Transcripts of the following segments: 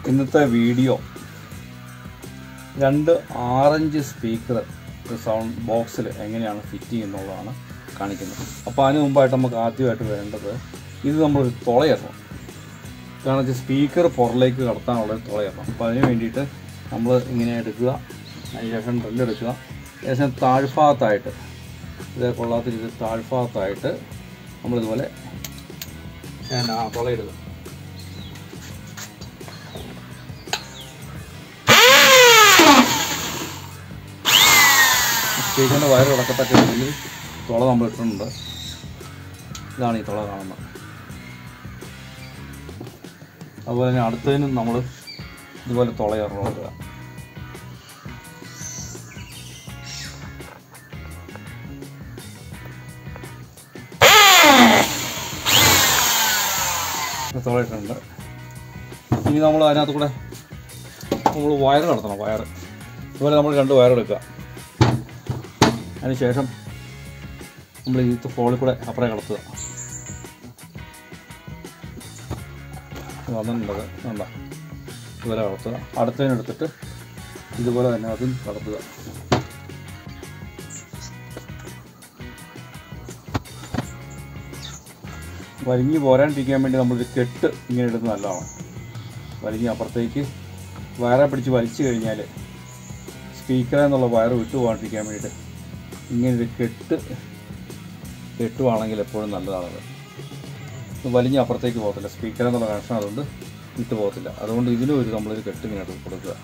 ഇന്നത്തെ വീഡിയോ രണ്ട് ആറഞ്ച് speaker sound ബോക്സിൽ എങ്ങനെയാണ് ഫിറ്റ് ചെയ്യുന്നുള്ളതാണ് കാണിക്കുന്നത് അപ്പോൾ അതിന് മുമ്പായിട്ട് നമുക്ക് ആദ്യമായിട്ട് വേണ്ടത് ഇത് നമ്മൾ തുളയിടണം കാരണം വെച്ചാൽ സ്പീക്കർ പുറത്തേക്ക് കടത്താനുള്ള ഒരു തുളയിടണം അപ്പോൾ അതിന് വേണ്ടിയിട്ട് നമ്മൾ ഇങ്ങനെ എടുക്കുക അതിനുശേഷം ഡ്രില്ലെടുക്കുക ഏകദേശം താഴ്ഭാഗത്തായിട്ട് ഇത് കൊള്ളാത്ത രീതിയിൽ താഴ്ഭാഗത്തായിട്ട് നമ്മളിതുപോലെ ഞാൻ ആ തുളയിടുക സ്പീക്കറിൻ്റെ വയറ് കിടക്കത്തക്ക രീതിയിൽ തുള നമ്മൾ ഇട്ടിട്ടുണ്ട് ഇതാണ് ഈ തുള കാണുന്നത് അതുപോലെ തന്നെ അടുത്തതിനും നമ്മൾ ഇതുപോലെ തുളയിറങ്ങി കൊടുക്കുക തുളയിട്ടുണ്ട് ഇനി നമ്മൾ അതിനകത്ത് കൂടെ നമ്മൾ വയർ നടത്തണം വയർ ഇതുപോലെ നമ്മൾ രണ്ട് വയർ എടുക്കുക അതിനുശേഷം നമ്മൾ ഈ ഫോളിൽ കൂടെ അപ്പുറം കടത്തുക വന്നിട്ടുണ്ടത് വേണ്ട ഇതുപോലെ കടത്തുക അടുത്തതിനെടുത്തിട്ട് ഇതുപോലെ തന്നെ അതും കടത്തുക വലിഞ്ഞ് പോരാണ്ടിരിക്കാൻ വേണ്ടി നമ്മളൊരു കെട്ട് ഇങ്ങനെ ഇടുന്നത് നല്ലതാണ് വലിഞ്ഞ് അപ്പുറത്തേക്ക് വയറെ പിടിച്ച് വലിച്ചു കഴിഞ്ഞാൽ സ്പീക്കറിൽ നിന്നുള്ള വയറ് വിട്ടു പോകാണ്ടിരിക്കാൻ വേണ്ടിയിട്ട് ഇങ്ങനൊരു കെട്ട് കെട്ടുവാണെങ്കിൽ എപ്പോഴും നല്ലതാണത് ഇത് വലിഞ്ഞ് അപ്പുറത്തേക്ക് പോകത്തില്ല സ്പീക്കറിൽ നിന്നുള്ള കണക്ഷൻ അതുകൊണ്ട് വിട്ടു പോകത്തില്ല അതുകൊണ്ട് ഇതിനും ഒരു നമ്മളൊരു കെട്ട് ഇങ്ങനെ എടുത്ത് കൊടുക്കുക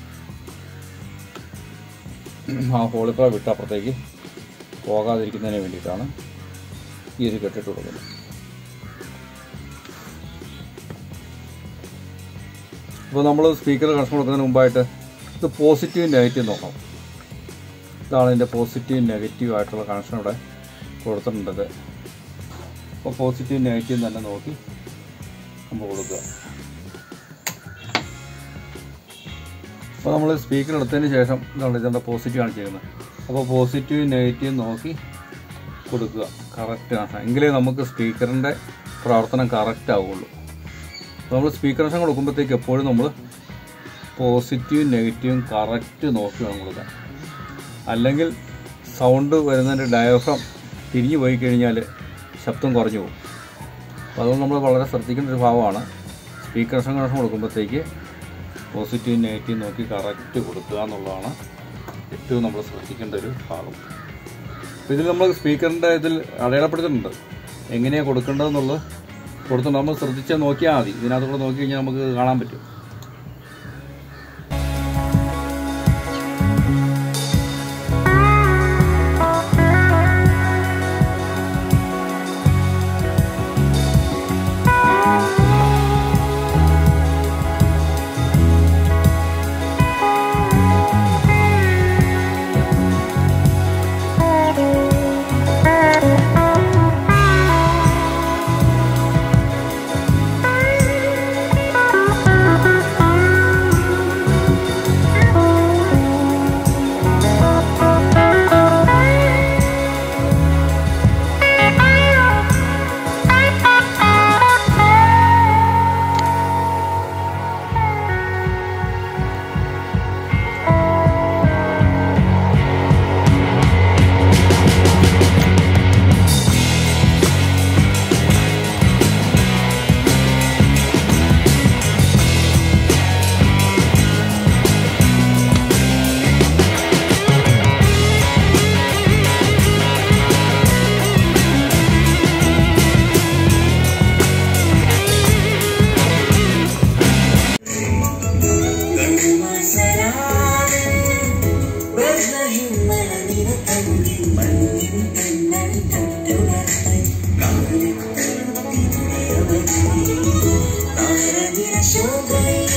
ആ ഹോളിക്കൂടെ വിട്ട് അപ്പുറത്തേക്ക് പോകാതിരിക്കുന്നതിന് വേണ്ടിയിട്ടാണ് ഈ ഒരു കെട്ടിട്ട് കൊടുക്കുന്നത് അപ്പോൾ നമ്മൾ സ്പീക്കർ കണക്ഷൻ കൊടുക്കുന്നതിന് മുമ്പായിട്ട് ഇത് പോസിറ്റീവ് നെഗറ്റീവ് നോക്കണം ഇതാണ് ഇതിൻ്റെ പോസിറ്റീവ് നെഗറ്റീവ് ആയിട്ടുള്ള കണക്ഷൻ ഇവിടെ കൊടുത്തിട്ടുണ്ടത് അപ്പോൾ പോസിറ്റീവ് നെഗറ്റീവ് തന്നെ നോക്കി നമ്മൾ കൊടുക്കുക അപ്പോൾ നമ്മൾ സ്പീക്കർ എടുത്തതിന് ശേഷം ഇതാണ് ഇതിൻ്റെ പോസിറ്റീവ് ആണ് ചെയ്യുന്നത് അപ്പോൾ പോസിറ്റീവ് നെഗറ്റീവ് നോക്കി കൊടുക്കുക കറക്റ്റ് കണക്ഷൻ എങ്കിലേ നമുക്ക് സ്പീക്കറിൻ്റെ പ്രവർത്തനം കറക്റ്റ് ആവുള്ളൂ അപ്പോൾ നമ്മൾ സ്പീക്കർ കണക്ഷൻ കൊടുക്കുമ്പോഴത്തേക്ക് എപ്പോഴും നമ്മൾ പോസിറ്റീവും നെഗറ്റീവും കറക്റ്റ് നോക്കി വേണം കൊടുക്കാൻ അല്ലെങ്കിൽ സൗണ്ട് വരുന്നതിൻ്റെ ഡയഫ്രം തിരിഞ്ഞു പോയി കഴിഞ്ഞാൽ ശബ്ദം കുറഞ്ഞു പോകും അപ്പോൾ അതുകൊണ്ട് നമ്മൾ വളരെ ശ്രദ്ധിക്കേണ്ട ഒരു ഭാഗമാണ് സ്പീക്കർ കണക്ഷൻ കൊടുക്കുമ്പോഴത്തേക്ക് പോസിറ്റീവ് നെഗറ്റീവ് നോക്കി കറക്റ്റ് കൊടുക്കുക എന്നുള്ളതാണ് ഏറ്റവും നമ്മൾ ശ്രദ്ധിക്കേണ്ട ഒരു ഭാഗം അപ്പോൾ ഇതിൽ നമ്മൾ സ്പീക്കറിൻ്റെ ഇതിൽ അടയാളപ്പെടുത്തുന്നുണ്ട് എങ്ങനെയാണ് കൊടുക്കേണ്ടതെന്നുള്ളത് കൊടുത്തിട്ടുണ്ട് നമ്മൾ ശ്രദ്ധിച്ചാൽ നോക്കിയാൽ മതി ഇതിനകത്ത് കൂടെ നോക്കി കഴിഞ്ഞാൽ നമുക്ക് കാണാൻ പറ്റും ശോഭയിൽ